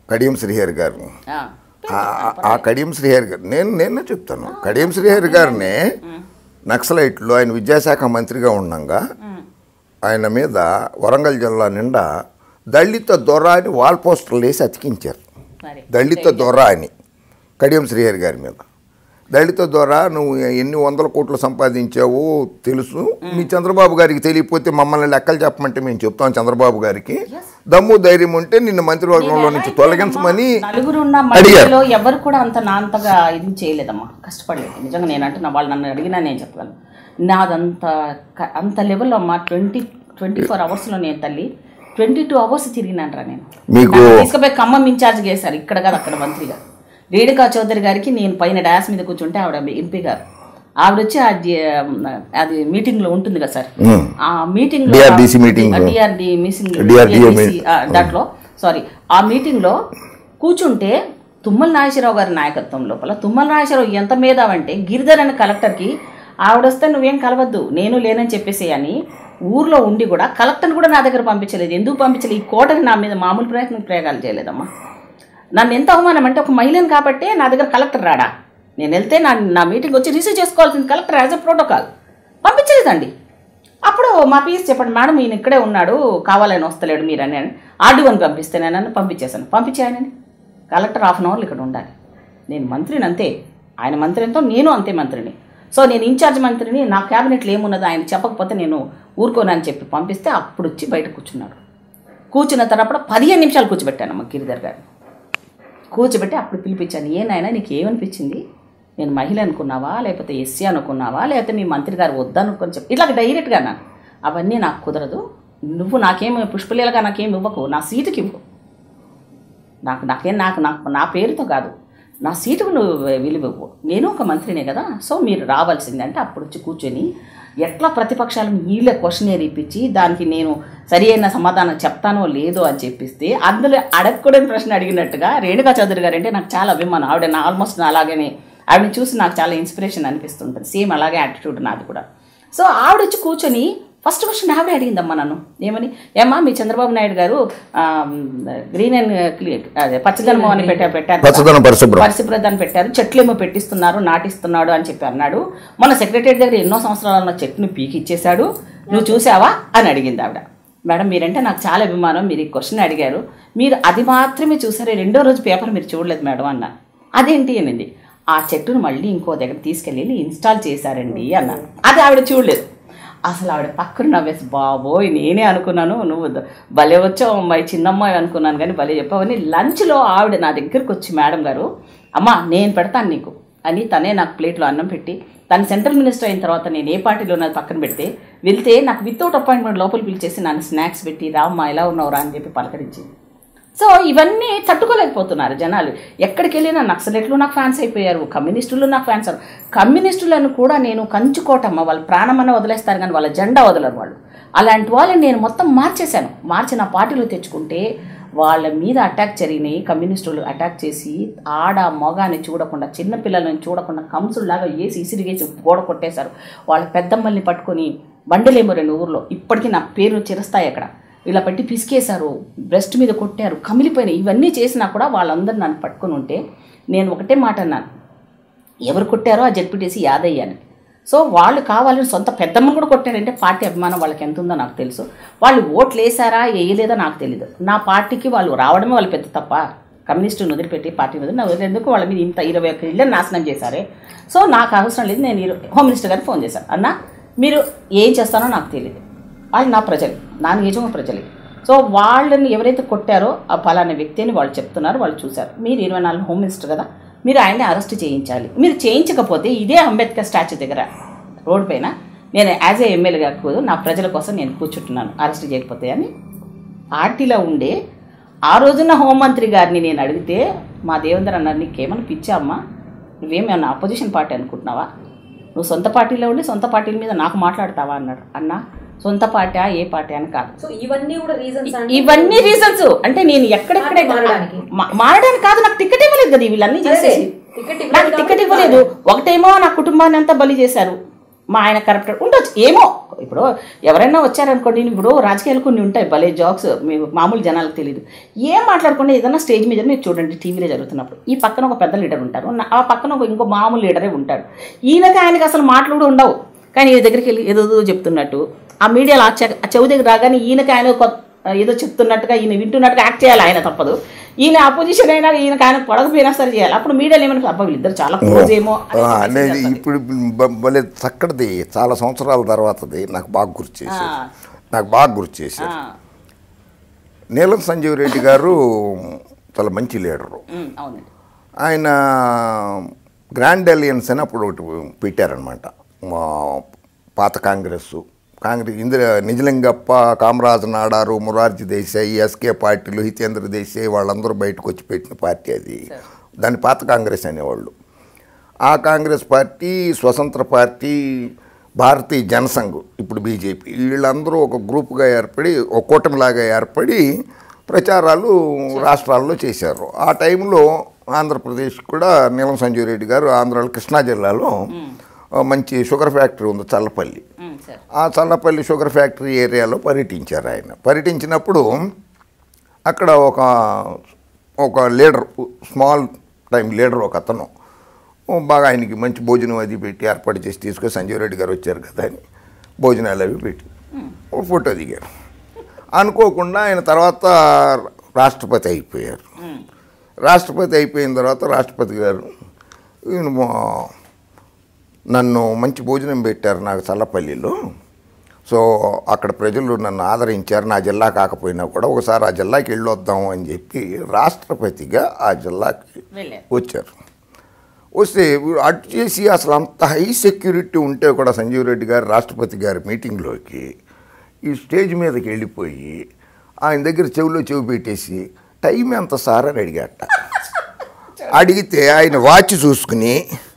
కడియం శ్రీహరి గారిని ఆ. ఆ- ఆ- ఆ కడియం శ్రీహరి గారు నేను నేనే చెప్తాను కడియం శ్రీహరి గారిని నక్సలైట్లు ఆయన విద్యాశాఖ మంత్రిగా ఉండగా ఆయన మీద వరంగల్ జిల్లా నిండా దళిత దొర అని వాల్ పోస్టర్లు వేసి అతికించారు మరి దళిత దొర అని కడియం శ్రీహరి గారి మీద దళిత దొర నువ్వు ఎన్ని వందల కోట్లు సంపాదించావో తెలుసు మీ చంద్రబాబు గారికి తెలియకపోతే మమ్మల్ని లెక్కలు చెప్పమంటే మేము చెప్తాం చంద్రబాబు గారికి దమ్ము ధైర్యం ఉంటే నిన్ను మంత్రివర్గంలో నుంచి తొలగించమని నలుగురు ఉన్న అడిగారు. మధ్యలో ఎవరు కూడా అంత నా అంతగా ఇది చేయలేదమ్మా కష్టపడలేదు నిజంగా నేను అంటున్నా వాళ్ళు నన్ను అడిగినా నేను చెప్పగలను నాదంత క- అంత లెవెల్లో అమ్మా ట్వంటీ ట్వంటీ ఫోర్ అవర్స్లో నేను తల్లి ట్వంటీ టూ అవర్స్ తిరిగినానరా నేను మీకు నన్ను తీసుకుపోయి ఖమ్మం ఇన్ఛార్జ్ చేశారు ఇక్కడ కాదు అక్కడ మంత్రిగా రేణుకా చౌదరి గారికి నేను పైన డాస్ మీద కూర్చుంటే ఆవిడ ఎంపీ గారు ఆవిడ వచ్చి అది అది మీటింగ్ లో ఉంటుంది కదా సార్ ఉమ్. ఆ మీటింగ్ DRDC meeting లో. డిఆర్డి మీటింగ్ DRDO దాంట్లో సారీ ఆ మీటింగ్ లో కూర్చుంటే తుమ్మల నాగేశ్వరరావు గారి నాయకత్వం లోపల తుమ్మల నాగేశ్వరరావు ఎంత మేధావంటే గిరిధర్ అనే కలెక్టర్కి ఆవిడొస్తే నువ్వేం కలవద్దు నేను లేనని చెప్పేసి అని ఊర్లో ఉండి కూడా కలెక్టర్ని కూడా నా దగ్గర పంపించలేదు ఎందుకు పంపించలేదు ఈ కోటకి నా మీద మామూలు ప్రయత్నం ప్రయోగాలు చేయలేదమ్మా నన్ను ఎంత అవమానం అంటే ఒక మహిళను కాబట్టే నా దగ్గర కలెక్టర్ రాడా నేను వెళ్తే నా నా మీటింగ్ వచ్చి రిసీవ్ చేసుకోవాల్సింది కలెక్టర్ యాజ్ అ ప్రోటోకాల్ పంపించలేదండి అప్పుడు మా పీఎస్ చెప్పండి మేడం ఈయన ఇక్కడే ఉన్నాడు కావాలని వస్తలేడు మీరు అని ఆర్డీఓని పంపిస్తే నేను పంపించేశాను పంపించాయనని కలెక్టర్ హాఫ్ అన్ అవర్లో ఇక్కడ ఉండాలి నేను మంత్రిని అంతే ఆయన మంత్రి ఎంతో నేను అంతే మంత్రిని సో నేను ఇన్ఛార్జ్ మంత్రిని నా క్యాబినెట్లో ఏమున్నదో ఆయన చెప్పకపోతే నేను ఊరుకోనని చెప్పి పంపిస్తే అప్పుడు వచ్చి బయట కూర్చున్నాడు కూర్చున్న తర్వాత పదిహేను నిమిషాలు కూర్చోబెట్టాను అమ్మ గిరిధర్ గారిని కూర్చోబెట్టి అప్పుడు పిలిపించాను ఏనాయనా నీకు ఏమనిపించింది నేను మహిళ అనుకున్నావా లేకపోతే ఎస్సీ అనుకున్నావా లేకపోతే మీ మంత్రి గారు వద్దనుకొని చెప్పి ఇట్లా డైరెక్ట్గా అన్నాను అవన్నీ నాకు కుదరదు నువ్వు నాకేం పుష్పలీలగా నాకేం ఇవ్వకు నా సీటుకి ఇవ్వు నాకు నాకేం నాకు నాకు నా పేరుతో కాదు నా సీటుకు నువ్వు విలువ ఇవ్వు నేను ఒక మంత్రినే కదా సో మీరు రావాల్సిందే అంటే అప్పుడు వచ్చి కూర్చొని ఎట్లా ప్రతిపక్షాలను వీళ్ళ క్వశ్చన్ ఇప్పించి దానికి నేను సరి అయిన సమాధానం చెప్తానో లేదో అని చెప్పిస్తే అందులో అడగకూడని ప్రశ్న అడిగినట్టుగా రేణుకా చౌదరి గారు అంటే నాకు చాలా అభిమానం ఆవిడ నా ఆల్మోస్ట్ నా అలాగనే ఆవిడని చూసి నాకు చాలా ఇన్స్పిరేషన్ అనిపిస్తుంటుంది సేమ్ అలాగే యాటిట్యూడ్ నాది కూడా సో ఆవిడ వచ్చి కూర్చొని ఫస్ట్ క్వశ్చన్ ఆవిడే అడిగిందమ్మా నన్ను ఏమని ఏమ్మా మీ చంద్రబాబు నాయుడు గారు ఆ, గ్రీన్ అండ్ క్లీ- అదే పచ్చదనం అని పెట్టారు పెట్టారు కదా. పచ్చదనం పరిశుభ్రం పరిశుభ్రతని పెట్టారు చెట్లు ఏమో పెట్టిస్తున్నారు నాటిస్తున్నాడు అని చెప్పి అన్నాడు మన సెక్రటరీ దగ్గర ఎన్నో సంవత్సరాలు ఉన్న చెట్టును పీకి ఇచ్చేశాడు నువ్వు చూసావా అని అడిగింది ఆవిడ మేడం మీరంటే నాకు చాలా అభిమానం మీరు ఈ క్వశ్చన్ అడిగారు మీరు అది మాత్రమే చూసారే రెండో రోజు పేపర్ మీరు చూడలేదు మేడం అన్నా అదేంటి అనింది ఆ చెట్టును మళ్ళీ ఇంకో దగ్గర తీసుకెళ్ళి ఇన్స్టాల్ చేశారండి అన్నాను అది ఆవిడ చూడలేదు అసలు ఆవిడ పక్కన నవ్వేసి బాబోయ్ నేనే అనుకున్నాను నువ్వు ద- భలే వచ్చావు అమ్మాయి చిన్నమ్మాయి అనుకున్నాను కానీ భలే చెప్పావని లంచ్లో ఆవిడ నా దగ్గరికి వచ్చి మేడం గారు అమ్మా నేను పెడతాను నీకు అని తనే నాకు ప్లేట్లో అన్నం పెట్టి తను సెంట్రల్ మినిస్టర్ అయిన తర్వాత నేను ఏ పార్టీలో ఉన్నది పక్కన పెడితే వెళ్తే నాకు వితౌట్ అపాయింట్మెంట్ లోపల పిలిచేసి నన్ను స్నాక్స్ పెట్టి రామ్మా ఎలా ఉన్నావురా అని చెప్పి పలకరించింది సో ఇవన్నీ తట్టుకోలేకపోతున్నారు జనాలు ఎక్కడికి వెళ్ళినా నక్సలెట్లు నాకు ఫ్యాన్స్ అయిపోయారు కమ్యూనిస్టులు నాకు ఫ్యాన్స్ అయ్యారు. కమ్యూనిస్టులను కూడా నేను కంచుకోటమ్మ వాళ్ళ ప్రాణమన్న వదిలేస్తారు కానీ వాళ్ళ జెండా వదలరు వాళ్ళు అలాంటి వాళ్ళని నేను మొత్తం మార్చేశాను మార్చి నా పార్టీలో తెచ్చుకుంటే వాళ్ళ మీద అటాక్ జరిగినాయి కమ్యూనిస్టులు అటాక్ చేసి ఆడ మగ అని చూడకుండా చిన్న పిల్లలను చూడకుండా కంసుల్లాగా వేసి ఇసిరిగేసి గోడ కొట్టేశారు వాళ్ళ పెద్దమ్మల్ని పట్టుకొని బండలేమో రెండు ఊర్లో ఇప్పటికీ నా పేరు చిరస్తాయి అక్కడ ఇలా పెట్టి పిసికేశారు బ్రెస్ట్ మీద కొట్టారు కమిలిపోయినాయి ఇవన్నీ చేసినా కూడా వాళ్ళందరూ నన్ను పట్టుకొని ఉంటే నేను ఒకటే మాట అన్నాను ఎవరు కొట్టారో ఆ జడ్పీటీసీ యాదయ్యాను సో వాళ్ళు కావాలని సొంత పెద్దమ్మ కూడా కొట్టారంటే పార్టీ అభిమానం వాళ్ళకి ఎంత ఉందో నాకు తెలుసు వాళ్ళు ఓట్లు వేసారా వేయలేదో నాకు తెలియదు నా పార్టీకి వాళ్ళు రావడమే వాళ్ళు పెద్ద తప్ప కమ్యూనిస్టుని వదిలిపెట్టి పార్టీ వదిలి నా వదిలేందుకు వాళ్ళ మీద ఇంత ఇరవై ఒక్క ఇళ్ళని నాశనం చేశారే సో నాకు అవసరం లేదు నేను ఇరు- హోమ్ మినిస్టర్ గారికి ఫోన్ చేశాను అన్న మీరు ఏం చేస్తానో నాకు తెలియదు వాళ్ళు నా ప్రజలు నా నిజంగా ప్రజలే సో వాళ్ళని ఎవరైతే కొట్టారో ఆ ఫలానా వ్యక్తిని వాళ్ళు చెప్తున్నారు వాళ్ళు చూశారు మీరు ఇరవై నాలుగు హోమ్ మినిస్టర్ కదా మీరు ఆయన్ని అరెస్ట్ చేయించాలి మీరు చేయించకపోతే ఇదే అంబేద్కర్ స్టాచ్యూ దగ్గర రోడ్ పైన నేను యాజ్ ఏ ఎమ్మెల్యే కాదు నా ప్రజల కోసం నేను కూర్చుంటున్నాను అరెస్ట్ చేయకపోతే అని పార్టీలో ఉండే ఆ రోజున హోంమంత్రి గారిని నేను అడిగితే మా దేవేంద్ర అన్నారు నీకేమైనా పిచ్చా అమ్మా నువ్వేమైనా అపోజిషన్ పార్టీ అనుకుంటున్నావా నువ్వు సొంత పార్టీలో ఉండి సొంత పార్టీల మీద నాకు మాట్లాడతావా అన్నాడు అన్న సొంత పార్టీ ఏ పార్టీ అని కాదు సో ఇవన్నీ కూడా రీజన్స్ ఇవన్నీ రీజన్స్ అంటే నేను ఎక్కడెక్కడే పార్టీ మారడానికి. మా- మారడానికి కాదు నాకు టికెట్ ఇవ్వలేదు కదా వీళ్ళన్నీ చేసేసి టికెట్ నాకు టికెట్ ఇవ్వలేదు ఒకటేమో నా కుటుంబాన్ని అంతా బలి చేశారు మా ఆయన కరప్టెడ్ ఉండొచ్చు ఏమో ఇప్పుడు ఎవరైనా వచ్చారనుకోండి ఇప్పుడు రాజకీయాలు కొన్ని ఉంటాయి భలే జాక్స్ మీ మామూలు జనాలకు తెలియదు ఏం మాట్లాడకుండా ఏదైనా స్టేజ్ మీద మీరు చూడండి టీవీలో జరుగుతున్నప్పుడు ఈ పక్కన ఒక పెద్ద లీడర్ ఉంటారు నా- ఆ పక్కన ఒక ఇంకో మామూలు లీడరే ఉంటాడు ఈయనకి ఆయనకి అసలు మాటలు కూడా ఉండవు కానీ ఈయన దగ్గరికి వెళ్ళి ఏదో ఏదో చెప్తున్నట్టు ఆ మీడియాలో ఆ చె- ఆ చెవి దగ్గర రాగానే ఈయనకి ఆయన కొత్త ఏదో చెప్తున్నట్టుగా ఈయన వింటున్నట్టుగా యాక్ట్ చేయాలి ఆయన తప్పదు ఈయన అపోజిషన్ అయినా ఈయనకి ఆయన పడకపోయినా సరే చేయాలి అప్పుడు మీడియాలో ఏమన్నా అబ్బా వీళ్ళిద్దరు చాలా క్లోజ్ ఏమో అని ఆ, message అనేది చేస్తారు. ఇప్పుడు బ- భలే చక్కటిది చాలా సంవత్సరాల తర్వాతది నాకు బాగా గుర్తు చేశారు ఆ. నాకు బాగా గుర్తు చేశారు ఆ, నీలం సంజీవ్ రెడ్డి గారు చాలా మంచి లీడరు ఉమ్, అవునండి ఆయన గ్రాండ్ అలియన్స్ అని అప్పుడు ఒకటి పెట్టారనమాట మా పాత కాంగ్రెస్ కాంగ్రెస్ ఇందిర నిజలింగప్ప కామరాజు నాడారు మురార్జీ దేశాయి ఎస్కే పార్టీలు హితేంద్ర దేశాయి వాళ్ళందరూ బయటకు వచ్చి పెట్టిన పార్టీ అది దాన్ని పాత కాంగ్రెస్ అనేవాళ్ళు ఆ కాంగ్రెస్ పార్టీ స్వతంత్ర పార్టీ భారతీయ జనసంఘ్ ఇప్పుడు బీజేపీ వీళ్ళందరూ ఒక గ్రూప్గా ఏర్పడి ఒక కూటమిలాగా ఏర్పడి ప్రచారాలు రాష్ట్రాల్లో చేశారు ఆ టైంలో ఆంధ్రప్రదేశ్ కూడా నీలం సంజీవ్ రెడ్డి గారు ఆంధ్రాలో కృష్ణా జిల్లాలో ఆ, మంచి షుగర్ ఫ్యాక్టరీ ఉంది చల్లపల్లి ఉమ్, సార్ ఆ చల్లపల్లి షుగర్ ఫ్యాక్టరీ ఏరియాలో పర్యటించారు ఆయన పర్యటించినప్పుడు అక్కడ ఒక ఒక లీడర్ స్మాల్ టైం లీడర్ ఒక అతను బాగా ఆయనకి మంచి భోజనం అది పెట్టి ఏర్పాటు చేసి తీసుకొని సంజీవ్ రెడ్డి గారు వచ్చారు కదా అని భోజనాలు అవి పెట్టి ఒక ఫోటో దిగారు అనుకోకుండా ఆయన తర్వాత రాష్ట్రపతి అయిపోయారు రాష్ట్రపతి అయిపోయిన తర్వాత రాష్ట్రపతి గారు ఈయన మా- నన్ను మంచి భోజనం పెట్టారు నాకు చల్లపల్లిలో సో అక్కడ ప్రజలు నన్ను ఆదరించారు నా జిల్లా కాకపోయినా కూడా ఒకసారి ఆ జిల్లాకి వెళ్ళొద్దాం అని చెప్పి రాష్ట్రపతిగా ఆ జిల్లాకి వెళ్ళారు వచ్చారు వస్తే వీడు అటు చేసి అసలు అంత హై సెక్యూరిటీ ఉంటే కూడా సంజీవ్ రెడ్డి గారు రాష్ట్రపతి గారి మీటింగ్లోకి ఈ స్టేజ్ మీదకి వెళ్ళిపోయి ఆయన దగ్గర చెవిలో చెవి పెట్టేసి టైం ఎంత సార్ అని అడిగాట అడిగితే ఆయన వాచ్ చూసుకుని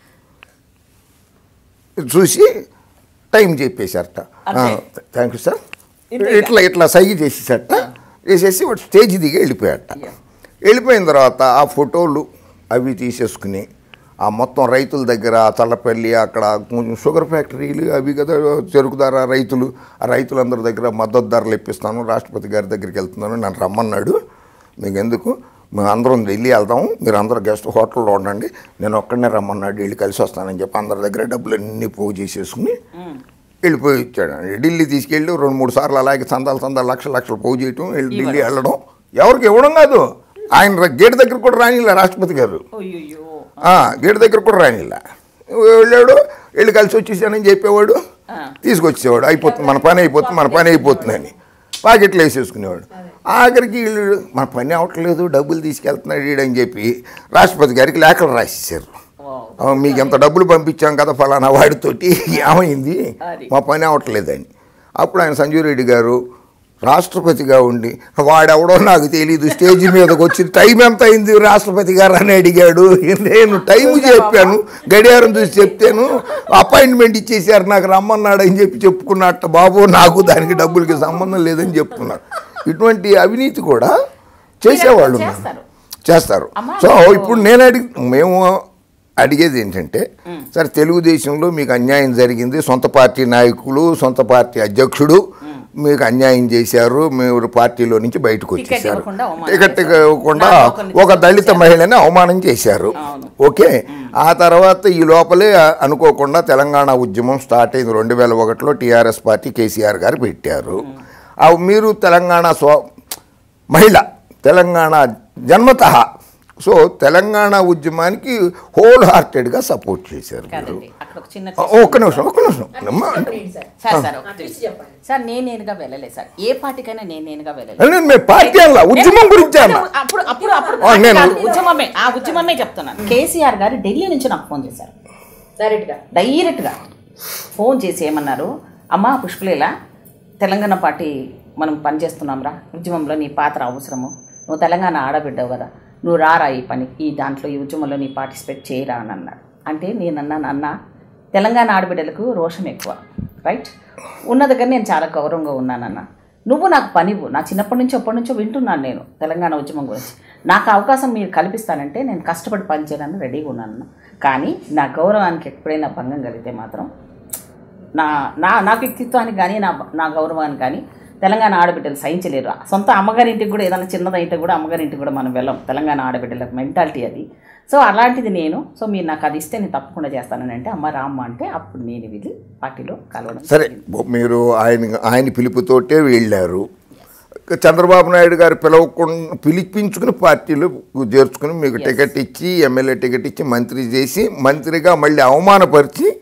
చూసి టైం చెప్పేశారట అంతే. థ్యాంక్ యూ సార్ ఇంతే ఇట్లా ఇట్లా సైగ చేసేసట చేసేసి వాడు స్టేజ్ దిగి వెళ్ళిపోయాట Yeah. వెళ్ళిపోయిన తర్వాత ఆ ఫోటోలు అవి తీసేసుకుని ఆ మొత్తం రైతుల దగ్గర ఆ చల్లపల్లి అక్కడ కొంచెం షుగర్ ఫ్యాక్టరీలు అవి కదా చెరుకు ధర రైతులు ఆ రైతులందరి దగ్గర మద్దతు ధరలు ఇప్పిస్తాను రాష్ట్రపతి గారి దగ్గరికి వెళ్తున్నాను నన్ను రమ్మన్నాడు మీకు ఎందుకు మేము అందరం ఢిల్లీ వెళ్దాము మీరు అందరూ గెస్ట్ హోటల్లో ఉండండి నేను ఒక్కడనే రమ్మన్నాడు వెళ్ళి కలిసి వస్తానని చెప్పి అందరి దగ్గర డబ్బులు అన్నీ పోగు చేసేసుకుని వెళ్ళిపోయి ఇచ్చాడు ఢిల్లీ తీసుకెళ్ళి రెండు మూడు సార్లు అలాగే చందాలు చందాలు లక్షల లక్షలు పోగు చేయటం వెళ్ళి ఢిల్లీ వెళ్ళడం ఎవరికి ఇవ్వడం కాదు ఆయన ర- గేట్ దగ్గర కూడా రానిలే రాష్ట్రపతి గారు అయ్యో ఆ, గేట్ దగ్గర కూడా రానిలా వెళ్ళాడు వెళ్ళి కలిసి వచ్చేసానని చెప్పేవాడు తీసుకొచ్చేవాడు అయిపోతుంది మన పని అయిపోతుంది మన పని అయిపోతుందని పాకెట్లో వేసేసుకునేవాడు ఆఖరికి వీళ్ళు మన పని అవ్వట్లేదు డబ్బులు తీసుకెళ్తున్నాడు వీడని చెప్పి రాష్ట్రపతి గారికి లేఖలు రాసేసారు ఆ, మీకు ఎంత డబ్బులు పంపించాం కదా ఫలానా వాడితోటి ఏమైంది అది. మా పని అవ్వట్లేదని అప్పుడు ఆయన సంజీవ్ రెడ్డి గారు రాష్ట్రపతిగా ఉండి వాడెవడో నాకు తెలియదు స్టేజ్ మీదకి వచ్చి టైం ఎంత అయింది రాష్ట్రపతి గారు అని అడిగాడు నేను టైం చెప్పాను గడియారం చూసి చెప్తాను అపాయింట్మెంట్ ఇచ్చేసారు నాకు రమ్మన్నాడు అని చెప్పి చెప్పుకున్నట్ట బాబు నాకు దానికి డబ్బులకి సంబంధం లేదని చెప్తున్నారు ఇటువంటి అవినీతి కూడా చేసేవాళ్ళు ఉన్నారు. చేస్తారు. చేస్తారు అమ్మా, సో మీరు- ఇప్పుడు నేను అడిగి మేము అడిగేది ఏంటంటే సరే తెలుగుదేశంలో మీకు అన్యాయం జరిగింది సొంత పార్టీ నాయకులు సొంత పార్టీ అధ్యక్షుడు మీకు అన్యాయం చేశారు మీరు పార్టీలో నుంచి బయటకు టికెట్ వచ్చేసారు ఇవ్వకుండా అవమానం టికెట్ చేశారు. ఇవ్వకుండా నా ఒకరిని ఒక దళిత మహిళని అవమానం చేశారు అవును. ఓకే ఆ తర్వాత ఈ లోపలే అనుకోకుండా తెలంగాణ ఉద్యమం స్టార్ట్ అయింది రెండు వేల ఒకటిలో టీఆర్ఎస్ పార్టీ కేసీఆర్ గారు పెట్టారు అవి మీరు తెలంగాణ స్వ మహిళ తెలంగాణ జన్మత సో తెలంగాణ ఉద్యమానికి హోల్ హార్టెడ్గా సపోర్ట్ చేశారు మీరు కాదండి అక్కడ ఒక చిన్న ఆ, ఒక్క నిమిషం ఒక్క నిమిషం అమ్మా, సార్ సార్ ఒక నిమిషం. సార్ నేను నేనుగా వెళ్ళలేదు సార్ ఏ పార్టీకైనా నేను నేనుగా వెళ్ళలేదు నేను మీ పార్టీ అలా ఉద్యమం గురించి అన్న అప్పుడు అప్పుడు అప్పుడు ఆ, నేను- కాదు, ఉద్యమమే ఆ ఉద్యమమే చెప్తున్నాను కేసీఆర్ గారు ఢిల్లీ నుంచి నాకు ఫోన్ చేశారు డైరెక్ట్గా డైరెక్ట్గా ఫోన్ చేసి ఏమన్నారు అమ్మా పుష్పలీల తెలంగాణ పార్టీ మనం పనిచేస్తున్నాంరా ఉద్యమంలో నీ పాత్ర అవసరము నువ్వు తెలంగాణ ఆడబిడ్డవు కదా నువ్వు రారా ఈ పని ఈ దాంట్లో ఈ ఉద్యమంలో నీ పార్టిసిపేట్ చేయరా అని అన్నాడు అంటే నేను అన్నాను అన్న తెలంగాణ ఆడబిడ్డలకు రోషం ఎక్కువ రైట్ ఉన్న దగ్గర నేను చాలా గౌరవంగా ఉన్నానన్న నువ్వు నాకు పనివ్వు నా చిన్నప్పటి నుంచి ఎప్పటి నుంచో వింటున్నాను నేను తెలంగాణ ఉద్యమం గురించి నాకు అవకాశం మీరు కల్పిస్తానంటే నేను కష్టపడి పనిచేయడానికి రెడీగా ఉన్నాను కానీ నా గౌరవానికి ఎప్పుడైనా భంగం కలిగితే మాత్రం నా నా నా వ్యక్తిత్వానికి కానీ నా నా గౌరవానికి కానీ తెలంగాణ ఆడబిడ్డలు సహించలేరు సొంత అమ్మగారింటికి కూడా ఏదైనా చిన్నదైతే కూడా అమ్మగారింటికి కూడా మనం వెళ్ళం తెలంగాణ ఆడబిడ్డల మెంటాలిటీ అది సో అలాంటిది నేను సో మీరు నాకు అది ఇస్తే నేను తప్పకుండా చేస్తానని అంటే అమ్మ రామ్మ అంటే అప్పుడు నేను వెళ్ళి పార్టీలో కలవడం సరే మీరు ఆయన ఆయన పిలుపుతోటే వెళ్ళారు చంద్రబాబు నాయుడు గారు పిలవకుండా పిలిపించుకుని పార్టీలో చేర్చుకుని మీకు టికెట్ ఇచ్చి ఎమ్మెల్యే టికెట్ ఇచ్చి మంత్రి చేసి మంత్రిగా మళ్ళీ అవమానపరిచి